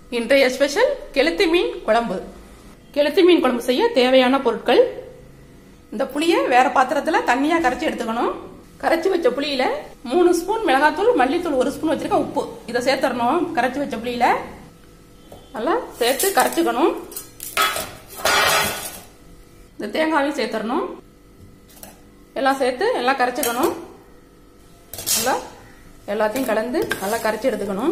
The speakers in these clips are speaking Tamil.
இன்றைய ஸ்பெஷல் கெளுத்தி மீன் குழம்பு கெளுத்தி மீன் குழம்பு செய்ய தேவையான பொருட்கள் இந்த புளியை வேற பாத்திரத்துல தண்ணியா கரைச்சி எடுத்துக்கணும் கரைச்சி வச்ச புளியில மூணு ஸ்பூன் மிளகாத்தூள் மல்லித்தூள் ஒரு ஸ்பூன் வச்சிருக்க உப்பு இதை சேர்த்துடணும் கரைச்சி வச்ச புளியில நல்லா சேர்த்து கரைச்சிக்கணும் இந்த தேங்காயும் சேர்த்துடணும் எல்லாம் சேர்த்து எல்லாம் கரைச்சிக்கணும் நல்லா எல்லாத்தையும் கலந்து நல்லா கரைச்சி எடுத்துக்கணும்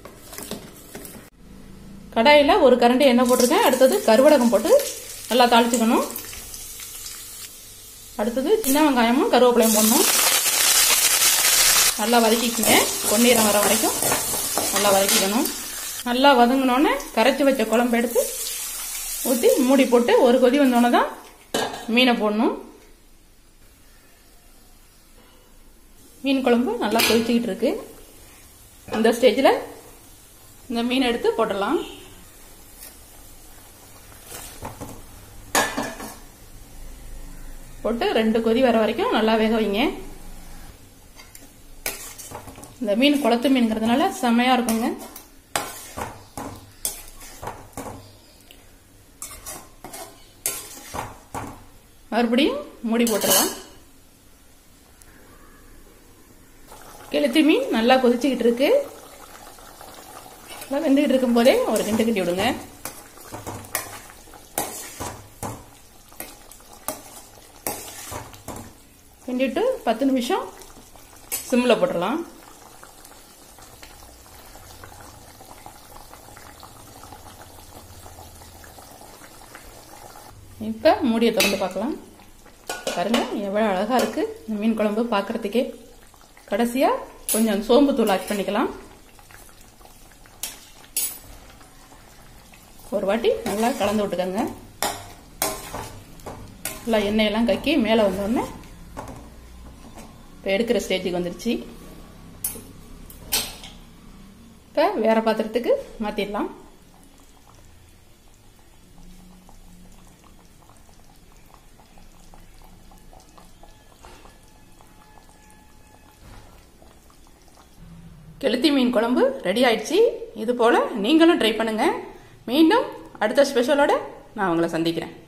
கடாயில் ஒரு கரண்டி எண்ணெய் போட்டிருக்கேன் அடுத்தது கருவடகம் போட்டு நல்லா தாளிச்சுக்கணும் அடுத்தது சின்ன வெங்காயமும் கருவேப்பிலையும் போடணும் நல்லா வதக்கிக்கங்க பொன்னீரம் வர வரைக்கும் நல்லா வதக்கிக்கணும் நல்லா வதங்கினோடனே கரைச்சி வச்ச குழம்பு எடுத்து ஊற்றி மூடி போட்டு ஒரு கொதி வந்தோடனே தான் மீனை போடணும் மீன் குழம்பு நல்லா கொதிச்சுக்கிட்டு இருக்கு இந்த ஸ்டேஜில் இந்த மீனை எடுத்து போட்டுடலாம் போட்டு ரெண்டு கொதி வர வரைக்கும் நல்லா வேக வைங்க இந்த மீன் குளத்து மீன்ங்கிறதுனால செமையா இருக்குங்க மறுபடியும் மூடி போட்டுடலாம் கெளுத்தி மீன் நல்லா கொதிச்சுக்கிட்டு இருக்கு நல்லா வெந்துகிட்டு இருக்கும் போதே ஒரு கிண்டு கிண்டி விடுங்க கிண்டிட்டு பத்து நிமிஷம் சிம்மில் போட்டுடலாம் இப்போ மூடியை திறந்து பார்க்கலாம் பாருங்க எவ்வளோ அழகாக இருக்கு இந்த மீன் குழம்பு பார்க்கறதுக்கே கடைசியாக கொஞ்சம் சோம்பு தூள் ஆட் பண்ணிக்கலாம் ஒரு வாட்டி நல்லா கலந்து விட்டுக்கோங்க நல்லா எண்ணெயெல்லாம் கக்கி மேலே வந்தோடனே இப்போ எடுக்கிற ஸ்டேஜுக்கு வந்துருச்சு இப்போ வேற பாத்திரத்துக்கு மாற்றிடலாம் கெளுத்தி மீன் குழம்பு ரெடி ஆயிடுச்சு இது போல் நீங்களும் ட்ரை பண்ணுங்கள் மீண்டும் அடுத்த ஸ்பெஷலோட நான் உங்களை சந்திக்கிறேன்